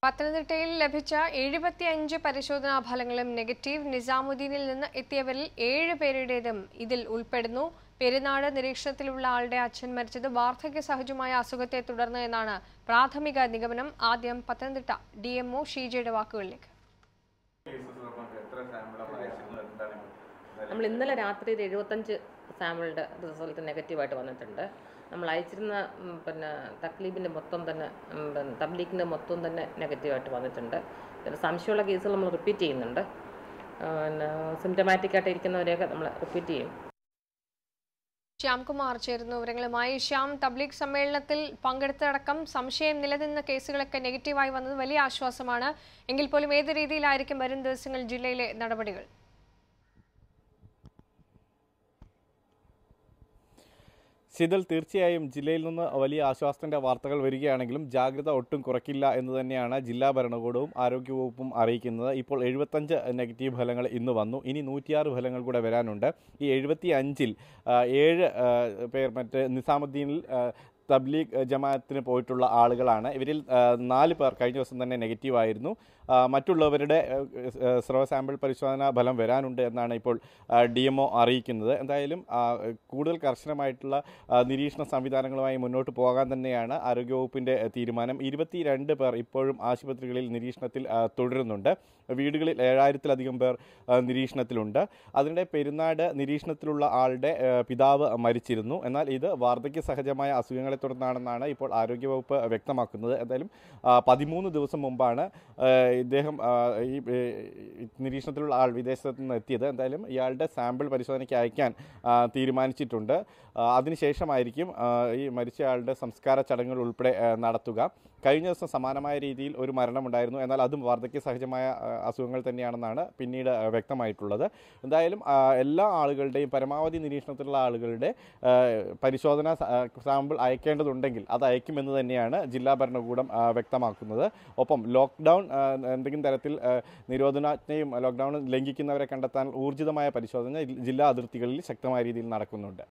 പത്തനംതിട്ടയിൽ ലഭിച്ച എഴുപത്തിയഞ്ച് പരിശോധനാ ഫലങ്ങളും നെഗറ്റീവ് നിസാമുദ്ദീനിൽ നിന്ന് എത്തിയവരിൽ ഏഴ് പേരുടേതും ഇതിൽ ഉൾപ്പെടുന്നു പെരുന്നാട് നിരീക്ഷണത്തിലുള്ള ആളുടെ അച്ഛൻ മരിച്ചത് വാർദ്ധക്യ സഹജമായ അസുഖത്തെ തുടർന്ന് എന്നാണ് പ്രാഥമിക നിഗമനം ആദ്യം പത്തനംതിട്ട ഡി എംഒ ഷീജയുടെ വാക്കുകളിലേക്ക് നമ്മൾ ഇന്നലെ രാത്രി ഒരു എഴുപത്തഞ്ച് സാമ്പിളുടെ റിസൾട്ട് നെഗറ്റീവായിട്ട് വന്നിട്ടുണ്ട് നമ്മൾ അയച്ചിരുന്ന ഉം, പിന്നെ തക്ലീബിൻ്റെ മൊത്തം തന്നെ ഉം, പിന്നെ തബ്ലീഗിൻ്റെ മൊത്തം തന്നെ നെഗറ്റീവായിട്ട് വന്നിട്ടുണ്ട് പിന്നെ സംശയമുള്ള കേസുകൾ നമ്മൾ റിപ്പീറ്റ് ചെയ്യുന്നുണ്ട് ആ, പിന്നെ സിംറ്റമാറ്റിക് ആയിട്ട് ഇരിക്കുന്നവരെയൊക്കെ നമ്മൾ റിപ്പീറ്റ് ചെയ്യും ശ്യാംകുമാർ ചേരുന്നു വിവരങ്ങളുമായി ശ്യാം തബ്ലീഗ് സമ്മേളനത്തിൽ പങ്കെടുത്തടക്കം സംശയം നിലനിന്ന കേസുകളൊക്കെ നെഗറ്റീവായി വന്നത് വലിയ ആശ്വാസമാണ് എങ്കിൽ പോലും ഏത് രീതിയിലായിരിക്കും വരും ദിവസങ്ങൾ ജില്ലയിലെ നടപടികൾ ശീതൽ തീർച്ചയായും ജില്ലയിൽ നിന്ന് വലിയ ആശ്വാസത്തിന്റെ വാർത്തകൾ വരികയാണെങ്കിലും ജാഗ്രത ഒട്ടും കുറയ്ക്കില്ല എന്ന് തന്നെയാണ് ജില്ലാ ഭരണകൂടവും ആരോഗ്യവകുപ്പും അറിയിക്കുന്നത് ഇപ്പോൾ എഴുപത്തഞ്ച് നെഗറ്റീവ് ഫലങ്ങൾ ഇന്ന് വന്നു ഇനി നൂറ്റിയാറ് ഫലങ്ങൾ കൂടെ വരാനുണ്ട് ഈ എഴുപത്തി അഞ്ചിൽ ഏഴ് ആ, പേർ മറ്റ് നിസാമുദ്ദീനിൽ ആ, തബ്ലീഗ് ജമാഅത്തിന് പോയിട്ടുള്ള ആളുകളാണ് ഇവരിൽ ആ, നാല് പേർ കഴിഞ്ഞ ദിവസം തന്നെ നെഗറ്റീവ് ആയിരുന്നു ആ, മറ്റുള്ളവരുടെ ആ, സ്രവ സാമ്പിൾ പരിശോധനാ ഫലം വരാനുണ്ട് എന്നാണ് ഇപ്പോൾ ഡി എം ഒ അറിയിക്കുന്നത് എന്തായാലും ആ, കൂടുതൽ കർശനമായിട്ടുള്ള ആ, നിരീക്ഷണ സംവിധാനങ്ങളുമായി മുന്നോട്ട് പോകാൻ തന്നെയാണ് ആരോഗ്യവകുപ്പിൻ്റെ തീരുമാനം ഇരുപത്തിരണ്ട് പേർ ഇപ്പോഴും ആശുപത്രികളിൽ നിരീക്ഷണത്തിൽ ആ, തുടരുന്നുണ്ട് വീടുകളിൽ ഏഴായിരത്തിലധികം പേർ ആ, നിരീക്ഷണത്തിലുണ്ട് അതിനിടെ പെരുന്നാട് നിരീക്ഷണത്തിലുള്ള ആളുടെ ആ, പിതാവ് മരിച്ചിരുന്നു എന്നാൽ ഇത് വാർദ്ധക്യ സഹജമായ അസുഖങ്ങളെ തുടർന്നാണെന്നാണ് ഇപ്പോൾ ആരോഗ്യവകുപ്പ് വ്യക്തമാക്കുന്നത് എന്തായാലും ആ, പതിമൂന്ന് ദിവസം മുമ്പാണ് ആ, ഇദ്ദേഹം ആ, ഈ ഏ, നിരീക്ഷണത്തിലുള്ള ആൾ വിദേശത്ത് നിന്ന് എത്തിയത് എന്തായാലും ഇയാളുടെ സാമ്പിൾ പരിശോധനയ്ക്ക് അയക്കാൻ ആ, തീരുമാനിച്ചിട്ടുണ്ട് ആ, അതിനുശേഷമായിരിക്കും ആ, ഈ മരിച്ചയാളുടെ സംസ്കാര ചടങ്ങുകൾ ഉൾപ്പെടെ ആ, നടത്തുക കഴിഞ്ഞ ദിവസം സമാനമായ രീതിയിൽ ഒരു മരണമുണ്ടായിരുന്നു എന്നാൽ അതും വാർദ്ധക്യ സഹജമായ ആ, അസുഖങ്ങൾ തന്നെയാണെന്നാണ് പിന്നീട് ആ, വ്യക്തമായിട്ടുള്ളത് എന്തായാലും ആ, എല്ലാ ആളുകളുടെയും പരമാവധി നിരീക്ഷണത്തിലുള്ള ആളുകളുടെ ആ, പരിശോധന സ- ആ, സാമ്പിൾ അയക്കേണ്ടതുണ്ടെങ്കിൽ അത് അയക്കുമെന്ന് തന്നെയാണ് ജില്ലാ ഭരണകൂടം ആ, വ്യക്തമാക്കുന്നത് ഒപ്പം ലോക്ക്ഡൗൺ ആ, എന്തെങ്കിലും തരത്തിൽ ആ, നിരോധനാജ്ഞയും ലോക്ക്ഡൗൺ ലംഘിക്കുന്നവരെ കണ്ടെത്താൻ ഊർജിതമായ പരിശോധന ജില്ലാ അതിർത്തികളിൽ ശക്തമായ രീതിയിൽ നടക്കുന്നുണ്ട്